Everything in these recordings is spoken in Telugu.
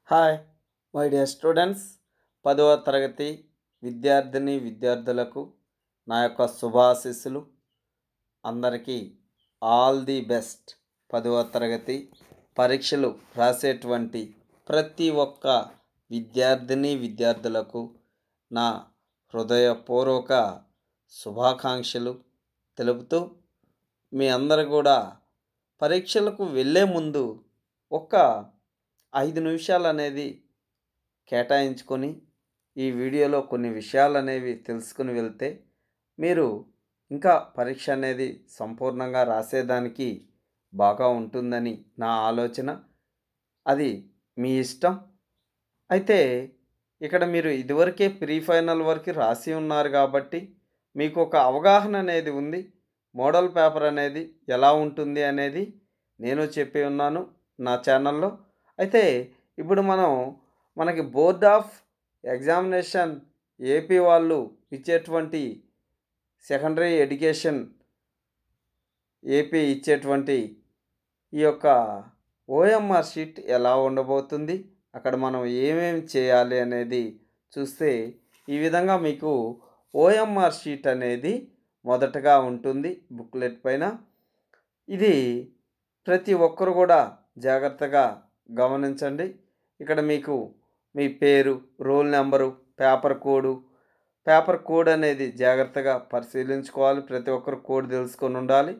హాయ్ మై డియర్ స్టూడెంట్స్ పదవ తరగతి విద్యార్థిని విద్యార్థులకు నా యొక్క శుభాశీస్సులు అందరికీ ఆల్ ది బెస్ట్ పదవ తరగతి పరీక్షలు రాసేటువంటి ప్రతి ఒక్క విద్యార్థిని విద్యార్థులకు నా హృదయపూర్వక శుభాకాంక్షలు తెలుపుతూ మీ అందరు కూడా పరీక్షలకు వెళ్ళే ముందు ఒక ఐదు నిమిషాలు అనేది కేటాయించుకొని ఈ వీడియోలో కొన్ని విషయాలు అనేవి తెలుసుకుని వెళ్తే మీరు ఇంకా పరీక్ష అనేది సంపూర్ణంగా రాసేదానికి బాగా ఉంటుందని నా ఆలోచన అది మీ ఇష్టం అయితే ఇక్కడ మీరు ఇదివరకే ప్రీ ఫైనల్ వరకు రాసి ఉన్నారు కాబట్టి మీకు ఒక అవగాహన అనేది ఉంది మోడల్ పేపర్ అనేది ఎలా ఉంటుంది అనేది నేను చెప్పి ఉన్నాను నా ఛానల్లో అయితే ఇప్పుడు మనం మనకి బోర్డ్ ఆఫ్ ఎగ్జామినేషన్ ఏపీ వాళ్ళు ఇచ్చేటువంటి సెకండరీ ఎడ్యుకేషన్ ఏపీ ఇచ్చేటువంటి ఈ యొక్క ఓఎంఆర్ షీట్ ఎలా ఉండబోతుంది అక్కడ మనం ఏమేమి చేయాలి అనేది చూస్తే ఈ విధంగా మీకు ఓఎంఆర్ షీట్ అనేది మొదటగా ఉంటుంది బుక్లెట్ పైన ఇది ప్రతి ఒక్కరు కూడా జాగ్రత్తగా గమనించండి ఇక్కడ మీకు మీ పేరు roll number paper code paper code అనేది జాగ్రత్తగా పరిశీలించుకోవాలి ప్రతి ఒక్కరు కోడ్ తెలుసుకొని ఉండాలి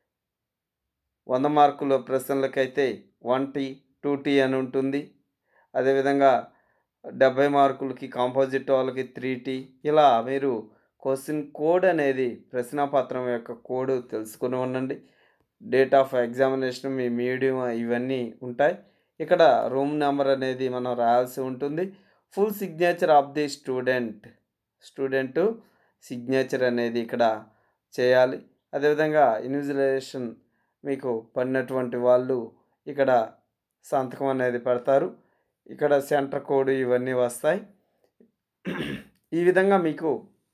వంద మార్కుల ప్రశ్నలకైతే వన్ టీ టూ టీ అని ఉంటుంది అదేవిధంగా డెబ్బై మార్కులకి కాంపోజిట్ వాళ్ళకి త్రీ టీ ఇలా మీరు క్వశ్చన్ కోడ్ అనేది ప్రశ్నపత్రం యొక్క కోడ్ తెలుసుకుని ఉండండి డేట్ ఆఫ్ ఎగ్జామినేషన్ మీ మీడియం ఇవన్నీ ఉంటాయి ఇక్కడ రూమ్ నెంబర్ అనేది మనం రాయాల్సి ఉంటుంది full signature of the student student signature అనేది ఇక్కడ చేయాలి అదేవిధంగా ఇన్విజిలేషన్ మీకు పడినటువంటి వాళ్ళు ఇక్కడ సంతకం అనేది పెడతారు ఇక్కడ సెంటర్ కోడ్ ఇవన్నీ వస్తాయి ఈ విధంగా మీకు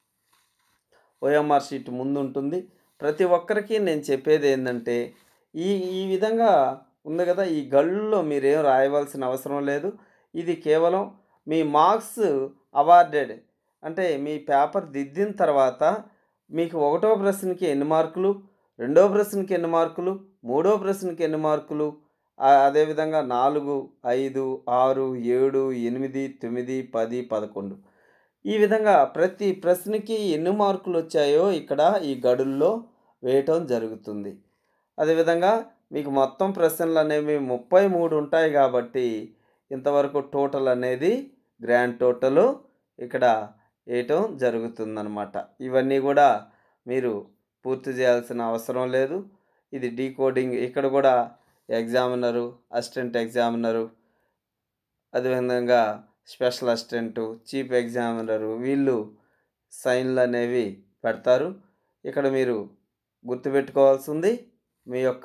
ఓఎంఆర్ షీట్ ముందు ఉంటుంది ప్రతి ఒక్కరికి నేను చెప్పేది ఏంటంటే ఈ ఈ విధంగా ఉంది కదా ఈ గళ్ళులో మీరేం రాయవలసిన అవసరం లేదు ఇది కేవలం మీ మార్క్స్ అవార్డెడ్ అంటే మీ పేపర్ దిద్దిన తర్వాత మీకు ఒకటో ప్రశ్నకి ఎన్ని మార్కులు రెండో ప్రశ్నకి ఎన్ని మార్కులు మూడో ప్రశ్నకి ఎన్ని మార్కులు అదేవిధంగా నాలుగు ఐదు ఆరు ఏడు ఎనిమిది తొమ్మిది పది పదకొండు ఈ విధంగా ప్రతి ప్రశ్నకి ఎన్ని మార్కులు వచ్చాయో ఇక్కడ ఈ గడుల్లో వేయటం జరుగుతుంది అదేవిధంగా మీకు మొత్తం ప్రశ్నలు అనేవి ముప్పై మూడు ఉంటాయి కాబట్టి ఇంతవరకు టోటల్ అనేది గ్రాండ్ టోటల్ ఇక్కడ వేయటం జరుగుతుందన్నమాట ఇవన్నీ కూడా మీరు పూర్తి చేయాల్సిన అవసరం లేదు ఇది డీకోడింగ్ ఇక్కడ కూడా ఎగ్జామినరు అసిస్టెంట్ ఎగ్జామినరు అదేవిధంగా స్పెషల్ అసిస్టెంటు చీఫ్ ఎగ్జామినరు వీళ్ళు సైన్లు అనేవి పెడతారు ఇక్కడ మీరు గుర్తుపెట్టుకోవాల్సింది మీ యొక్క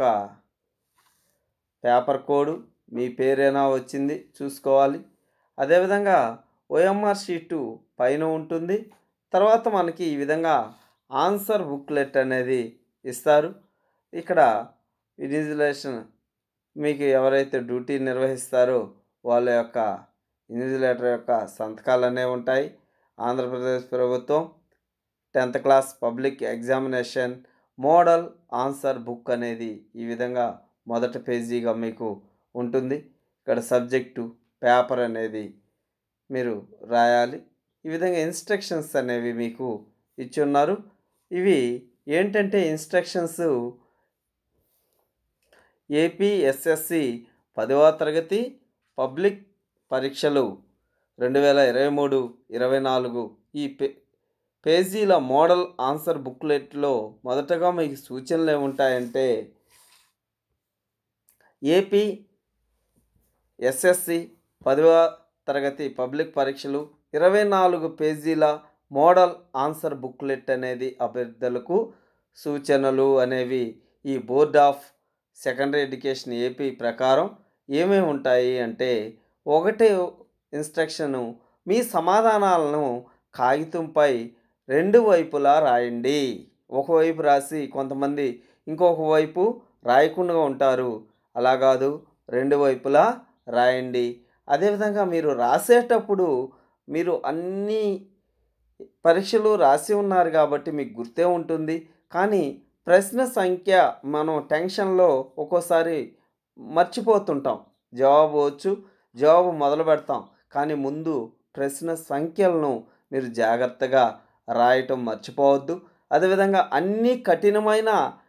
పేపర్ కోడ్ మీ పేరేనా వచ్చింది చూసుకోవాలి అదేవిధంగా ఓఎంఆర్ షీటు పైన ఉంటుంది తర్వాత మనకి ఈ విధంగా ఆన్సర్ బుక్లెట్ అనేది ఇస్తారు ఇక్కడ ఇన్విజిలేషన్ మీకు ఎవరైతే డ్యూటీ నిర్వహిస్తారో వాళ్ళ యొక్క ఇన్విజిలేటర్ యొక్క సంతకాలు అనేవి ఉంటాయి ఆంధ్రప్రదేశ్ ప్రభుత్వం tenth class public examination model answer book అనేది ఈ విధంగా మొదటి పేజీగా మీకు ఉంటుంది ఇక్కడ సబ్జెక్టు పేపర్ అనేది మీరు రాయాలి ఈ విధంగా ఇన్స్ట్రక్షన్స్ అనేవి మీకు ఇచ్చి ఉన్నారు ఇవి ఏంటంటే ఇన్స్ట్రక్షన్స్ ఏపీఎస్ఎస్సి పదవ తరగతి పబ్లిక్ పరీక్షలు రెండు వేల ఇరవై మూడు ఇరవై నాలుగు ఈ పే పేజీల మోడల్ ఆన్సర్ బుక్లెట్లో మొదటగా మీకు సూచనలు ఏముంటాయంటే ఏపీ ఎస్ఎస్సి పదవ తరగతి పబ్లిక్ పరీక్షలు ఇరవై నాలుగు పేజీల మోడల్ ఆన్సర్ బుక్లెట్ అనేది అభ్యర్థులకు సూచనలు అనేవి ఈ board of secondary education AP ప్రకారం ఏమేమి ఉంటాయి అంటే ఒకటే ఇన్స్ట్రక్షను మీ సమాధానాలను కాగితంపై రెండు వైపులా రాయండి ఒకవైపు రాసి కొంతమంది ఇంకొక వైపు రాయకుండా ఉంటారు అలా కాదు రెండు వైపులా రాయండి అదేవిధంగా మీరు రాసేటప్పుడు మీరు అన్ని పరీక్షలు రాసి ఉన్నారు కాబట్టి మీకు గుర్తే ఉంటుంది కానీ ప్రశ్న సంఖ్య మనం టెన్షన్లో ఒక్కోసారి మర్చిపోతుంటాం జవాబు వచ్చు జవాబు మొదలు పెడతాం కానీ ముందు ప్రశ్న సంఖ్యలను మీరు జాగ్రత్తగా రాయటం మర్చిపోవద్దు అదేవిధంగా అన్ని కఠినమైన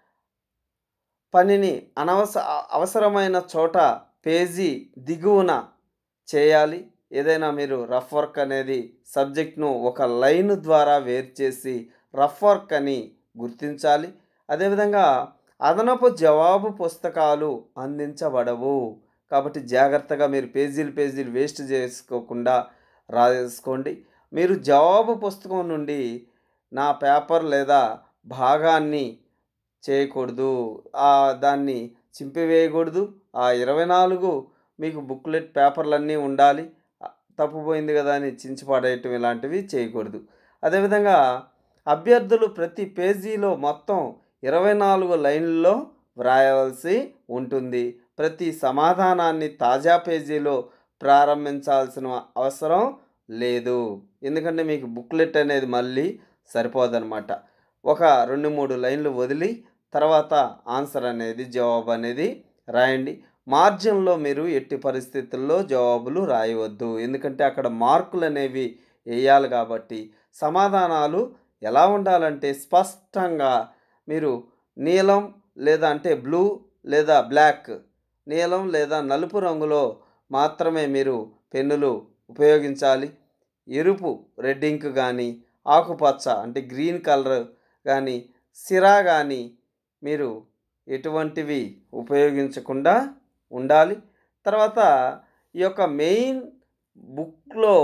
పనిని అనవస అవసరమైన చోట పేజీ దిగువన చేయాలి ఏదైనా మీరు రఫ్ వర్క్ అనేది సబ్జెక్ట్ను ఒక లైన్ ద్వారా వేరు చేసి రఫ్ వర్క్ అని గుర్తించాలి అదేవిధంగా అదనపు జవాబు పుస్తకాలు అందించబడవు కాబట్టి జాగ్రత్తగా మీరు పేజీలు పేజీలు వేస్ట్ చేసుకోకుండా రాసుకోండి మీరు జవాబు పుస్తకం నుండి నా పేపర్ లేదా భాగాన్ని చేయకూడదు ఆ దాన్ని చింపివేయకూడదు ఆ ఇరవై నాలుగు మీకు బుక్లెట్ పేపర్లన్నీ ఉండాలి తప్పుపోయింది కదా అని చించి పడేయటం ఇలాంటివి చేయకూడదు అదేవిధంగా అభ్యర్థులు ప్రతి పేజీలో మొత్తం ఇరవై నాలుగు లైన్లలో వ్రాయవలసి ఉంటుంది ప్రతి సమాధానాన్ని తాజా పేజీలో ప్రారంభించాల్సిన అవసరం లేదు ఎందుకంటే మీకు బుక్లెట్ అనేది మళ్ళీ సరిపోదన్నమాట ఒక రెండు మూడు లైన్లు వదిలి తర్వాత ఆన్సర్ అనేది జవాబు అనేది రాయండి మార్జిన్లో మీరు ఎట్టి పరిస్థితుల్లో జవాబులు రాయవద్దు ఎందుకంటే అక్కడ మార్కులు అనేవి వేయాలి కాబట్టి సమాధానాలు ఎలా ఉండాలంటే స్పష్టంగా మీరు నీలం లేదా అంటే బ్లూ లేదా బ్లాక్ నీలం లేదా నలుపు రంగులో మాత్రమే మీరు పెన్నులు ఉపయోగించాలి ఎరుపు రెడ్ ఇంక్ కానీ ఆకుపచ్చ అంటే గ్రీన్ కలర్ కానీ సిరా కానీ మీరు ఎటువంటివి ఉపయోగించకుండా ఉండాలి తర్వాత ఈ యొక్క మెయిన్ బుక్లో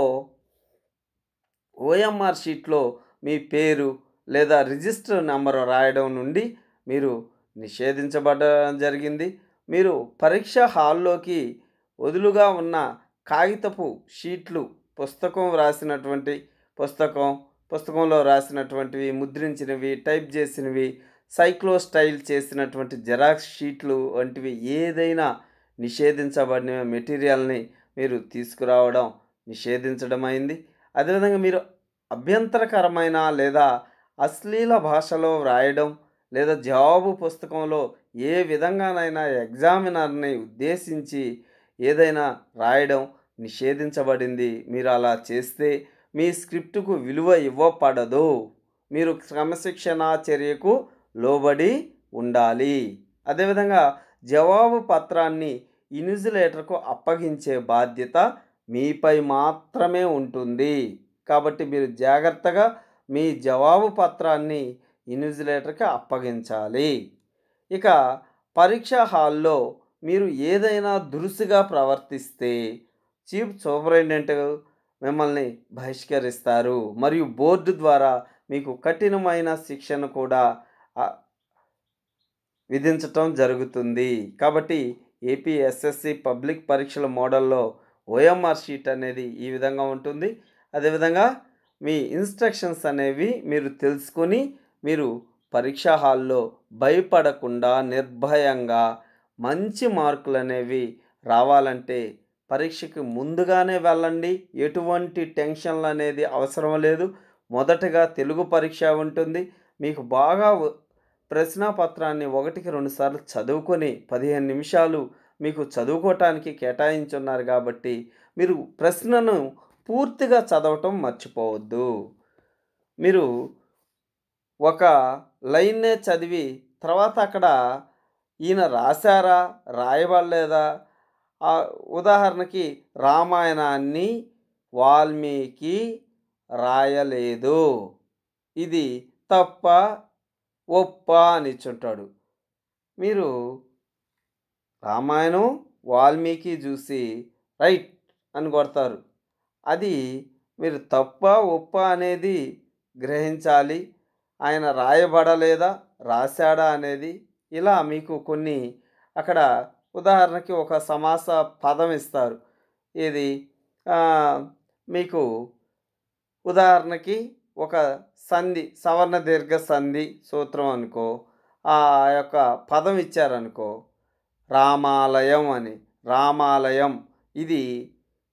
ఓఎంఆర్ షీట్లో మీ పేరు లేదా రిజిస్టర్ నెంబర్ రాయడం నుండి మీరు నిషేధించబడడం జరిగింది మీరు పరీక్ష హాల్లోకి వదులుగా ఉన్న కాగితపు షీట్లు పుస్తకం రాసినటువంటి పుస్తకం పుస్తకంలో రాసినటువంటివి ముద్రించినవి టైప్ చేసినవి సైక్లో స్టైల్ చేసినటువంటి జెరాక్స్ షీట్లు వంటివి ఏదైనా నిషేధించబడిన మెటీరియల్ని మీరు తీసుకురావడం నిషేధించడం అయింది అదేవిధంగా మీరు అభ్యంతరకరమైన లేదా అశ్లీల భాషలో వ్రాయడం లేదా జవాబు పుస్తకంలో ఏ విధంగానైనా ఎగ్జామినర్ని ఉద్దేశించి ఏదైనా రాయడం నిషేధించబడింది మీరు అలా చేస్తే మీ స్క్రిప్టుకు విలువ ఇవ్వబడదు మీరు క్రమశిక్షణ చర్యకు లోబడి ఉండాలి అదేవిధంగా జవాబు పత్రాన్ని ఇన్విజిలేటర్కు అప్పగించే బాధ్యత మీపై మాత్రమే ఉంటుంది కాబట్టి మీరు జాగ్రత్తగా మీ జవాబు పత్రాన్ని ఇన్విజిలేటర్కి అప్పగించాలి ఇక పరీక్ష హాల్లో మీరు ఏదైనా దురుసుగా ప్రవర్తిస్తే చీఫ్ సూపరింటెండెంట్ మిమ్మల్ని బహిష్కరిస్తారు మరియు బోర్డు ద్వారా మీకు కఠినమైన శిక్షను కూడా విధించటం జరుగుతుంది కాబట్టి ఏపీ ఎస్ఎస్సి పబ్లిక్ పరీక్షల మోడల్లో ఓఎంఆర్ షీట్ అనేది ఈ విధంగా ఉంటుంది అదేవిధంగా మీ ఇన్స్ట్రక్షన్స్ అనేవి మీరు తెలుసుకొని మీరు పరీక్షా హాల్లో భయపడకుండా నిర్భయంగా మంచి మార్కులు అనేవి రావాలంటే పరీక్షకి ముందుగానే వెళ్ళండి ఎటువంటి టెన్షన్లు అనేది అవసరం లేదు మొదటగా తెలుగు పరీక్ష ఉంటుంది మీకు బాగా ప్రశ్నాపత్రాన్ని ఒకటికి రెండుసార్లు చదువుకొని పదిహేను నిమిషాలు మీకు చదువుకోవటానికి కేటాయించున్నారు కాబట్టి మీరు ప్రశ్నను పూర్తిగా చదవటం మర్చిపోవద్దు మీరు ఒక లైన్నే చదివి తర్వాత అక్కడ ఈయన రాశారా రాయబడలేదా ఉదాహరణకి రామాయణాన్ని వాల్మీకి రాయలేదు ఇది తప్ప ఒప్ప అని ఇచ్చుంటాడు మీరు రామాయణం వాల్మీకి చూసి రైట్ అని కొడతారు అది మీరు తప్ప ఒప్ప అనేది గ్రహించాలి ఆయన రాయబడలేదా రాశాడా అనేది ఇలా మీకు కొన్ని అక్కడ ఉదాహరణకి ఒక సమాస పదం ఇస్తారు ఇది మీకు ఉదాహరణకి ఒక సంధి సవర్ణ దీర్ఘ సంధి సూత్రం అనుకో ఆ యొక్క పదం ఇచ్చారనుకో రామాలయం అని రామాలయం ఇది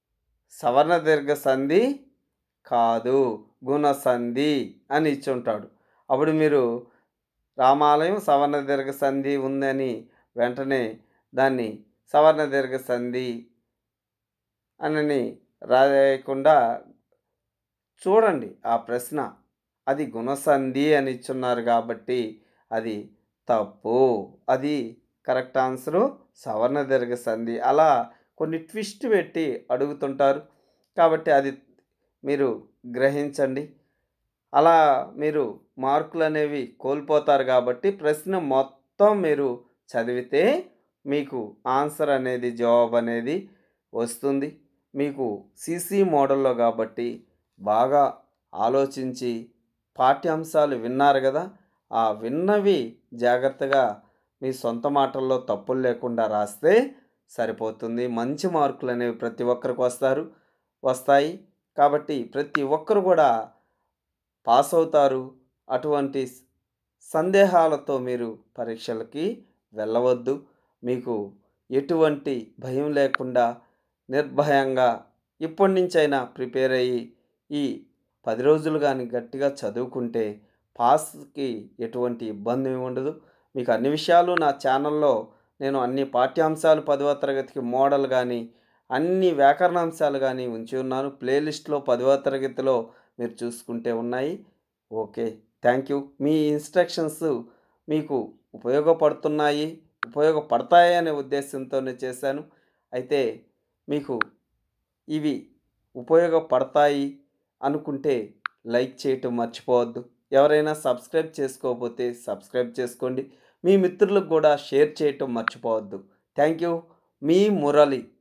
సవర్ణ దీర్ఘ సంధి కాదు గుణ సంధి అని ఇచ్చి ఉంటాడు అప్పుడు మీరు రామాలయం సవర్ణ దీర్ఘ సంధి ఉందని వెంటనే దాన్ని సవర్ణ దీర్ఘ సంధి అని రాయకుండా చూడండి ఆ ప్రశ్న అది గుణసంధి అని ఇచ్చున్నారు కాబట్టి అది తప్పు అది కరెక్ట్ ఆన్సరు సవర్ణ దీర్ఘ సంధి అలా కొన్ని ట్విస్ట్ పెట్టి అడుగుతుంటారు కాబట్టి అది మీరు గ్రహించండి అలా మీరు మార్కులు అనేవి కోల్పోతారు కాబట్టి ప్రశ్న మొత్తం మీరు చదివితే మీకు ఆన్సర్ అనేది జవాబు అనేది వస్తుంది మీకు సీసీ మోడల్లో కాబట్టి బాగా ఆలోచించి పాఠ్యాంశాలు విన్నారు కదా ఆ విన్నవి జాగ్రత్తగా మీ సొంత మాటల్లో తప్పులు లేకుండా రాస్తే సరిపోతుంది మంచి మార్కులు అనేవి ప్రతి ఒక్కరికి వస్తారు వస్తాయి కాబట్టి ప్రతి ఒక్కరు కూడా పాస్ అవుతారు అటువంటి సందేహాలతో మీరు పరీక్షలకి వెళ్ళవద్దు మీకు ఎటువంటి భయం లేకుండా నిర్భయంగా ఇప్పటి నుంచైనా ప్రిపేర్ అయ్యి ఈ పది రోజులు కానీ గట్టిగా చదువుకుంటే పాస్కి ఎటువంటి ఇబ్బంది ఉండదు మీకు అన్ని విషయాలు నా ఛానల్లో నేను అన్ని పాఠ్యాంశాలు పదవ తరగతికి మోడల్ కానీ అన్ని వ్యాకరణాంశాలు కానీ ఉంచి ఉన్నాను ప్లేలిస్ట్లో పదవ తరగతిలో మీరు చూసుకుంటే ఉన్నాయి ఓకే థ్యాంక్ యూ మీ ఇన్స్ట్రక్షన్స్ మీకు ఉపయోగపడుతున్నాయి ఉపయోగపడతాయి అనే ఉద్దేశంతోనే చేశాను అయితే మీకు ఇవి ఉపయోగపడతాయి అనుకుంటే లైక్ చేయటం మర్చిపోవద్దు ఎవరైనా సబ్స్క్రైబ్ చేసుకోకపోతే సబ్స్క్రైబ్ చేసుకోండి మీ మిత్రులకు కూడా షేర్ చేయటం మర్చిపోవద్దు థ్యాంక్ యూ మీ మురళి